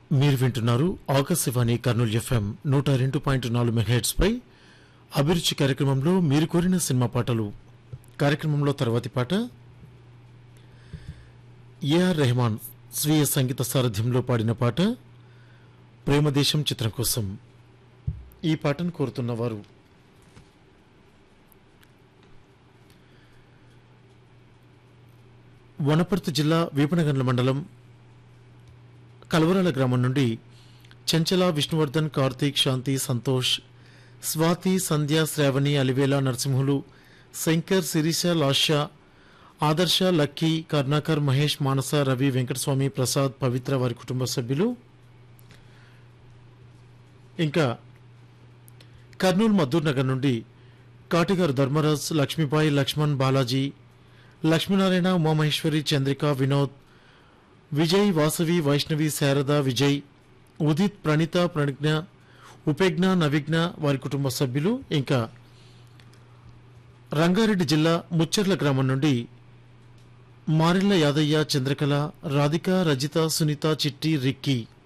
మీరు వింటున్నారు ఆకాశవాణి కర్నూలు ఎఫ్ఎం నూట రెండు పాయింట్ నాలుగు మెగాహెట్స్ పై అభిరుచి కార్యక్రమంలో మీరు కోరిన సినిమా పాటలు కార్యక్రమంలో తర్వాతి పాట ఏఆర్ రెహమాన్ స్వీయ సంగీత సారథ్యంలో పాడిన పాట ప్రేమదేశం చిత్రం కోసం ఈ పాటను కోరుతున్నవారు వనపర్తి జిల్లా వీపనగండ్ల మండలం కలవరాల గ్రామం నుండి చెంచల విష్ణువర్ధన్ కార్తీక్ శాంతి సంతోష్ స్వాతి సంధ్య శ్రావణి అలివేల నరసింహులు శంకర్ శిరీష లాష ఆదర్శ లక్కీ కర్ణాకర్ మహేష్ మానస రవి వెంకటస్వామి ప్రసాద్ పవిత్ర వారి కుటుంబ సభ్యులు ఇంకా కర్నూలు మద్దూర్ నగర్ నుండి కాటిగారు ధర్మరాజ్ లక్ష్మీబాయి లక్ష్మణ్ బాలాజీ లక్ష్మీనారాయణ ఉమామహేశ్వరి చంద్రిక వినోద్ విజయ్ వాసవి వైష్ణవి శారద విజయ్ ఉదిత్ ప్రణీత ప్రజ్ఞ ఉపజ్ఞ నవిజ్ఞ వారి కుటుంబ సభ్యులు ఇంకా రంగారెడ్డి జిల్లా ముచ్చర్ల గ్రామం నుండి మారిళ్ల యాదయ్య చంద్రకళ రాధిక రజిత సునీత చిట్టి రిక్కీ